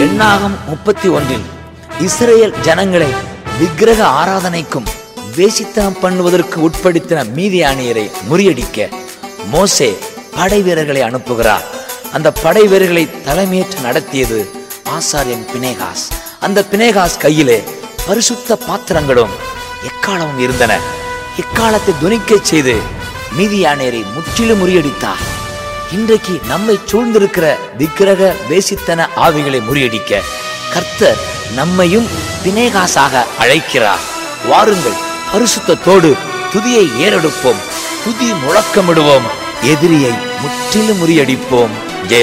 எண்ணாகம் முப்பத்தி ஒன்றில் இஸ்ரேல் ஜனங்களை விக்கிரக ஆராதனைக்கும் வேசித்தனம் பண்ணுவதற்கு உட்படுத்தின மீதியானியரை முறியடிக்க மோசே படை வீரர்களை அனுப்புகிறார் அந்த படை வீரர்களை தலைமையேற்று நடத்தியது ஆசாரியன் பினேகாஸ் அந்த பினேகாஸ் கையிலே பரிசுத்த பாத்திரங்களும் எக்காலமும் இருந்தன எக்காலத்தை துணிக்கச் செய்து மீதியானேரை முற்றிலும் முறியடித்தார் இன்றைக்கு நம்மை சூழ்ந்திருக்கிற விக்கிரக வேசித்தன ஆவிகளை முறியடிக்க கர்த்தர் நம்மையும் பினேகாசாக அழைக்கிறார் வாருங்கள் பரிசுத்தத்தோடு துதியை ஏறெடுப்போம் துதி முழக்கமிடுவோம் எதிரியை முற்றிலும் முறியடிப்போம் ஜெய